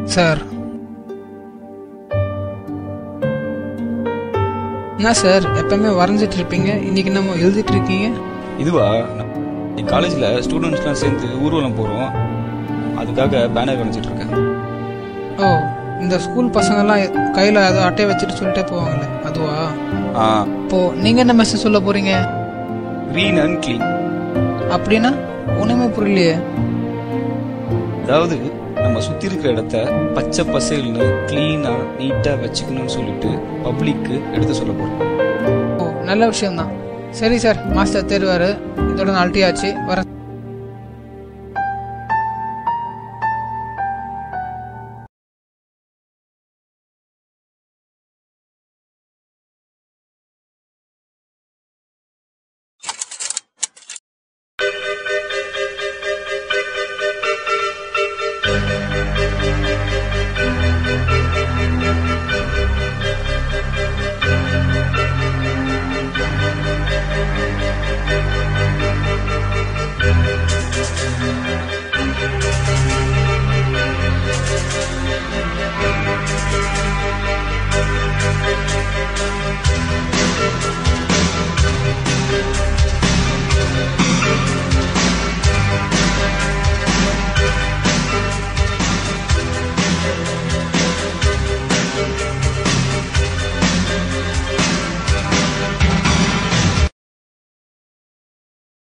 sir என்ன sir எப்பவுமே வரைஞ்சிட்டு இருப்பீங்க இன்னைக்கு நம்ம எழுதிட்டு இருக்கீங்க இதுவா என் காலேஜில் ஸ்டூடெண்ட்ஸ்லாம் சேர்ந்து ஊர்வலம் போகிறோம் அதுக்காக பேனர் வரைஞ்சிட்டு இருக்கேன் ஓ இந்த ஸ்கூல் பசங்கெல்லாம் கையில் ஏதோ அட்டையை வச்சுட்டு சொல்லிட்டே போவாங்களே அதுவா ஆ இப்போ நீங்க என்ன மெசேஜ் சொல்ல போறீங்க க்ரீன் அண்ட் க்ளீன் அப்படின்னா ஒண்ணுமே புரியலையே அதாவது நம்ம சுற்றி இருக்கிற இடத்த பச்சை பசேல்னு க்ளீனாக நீட்டாக வச்சுக்கணும்னு சொல்லிட்டு பப்ளிக்கு எடுத்து சொல்ல போகிறோம் ஓ நல்ல விஷயம்தான் சரி சார் மாஸ்டர் தேர்வாரு இதோட நாள்ட்டி ஆச்சு வரேன்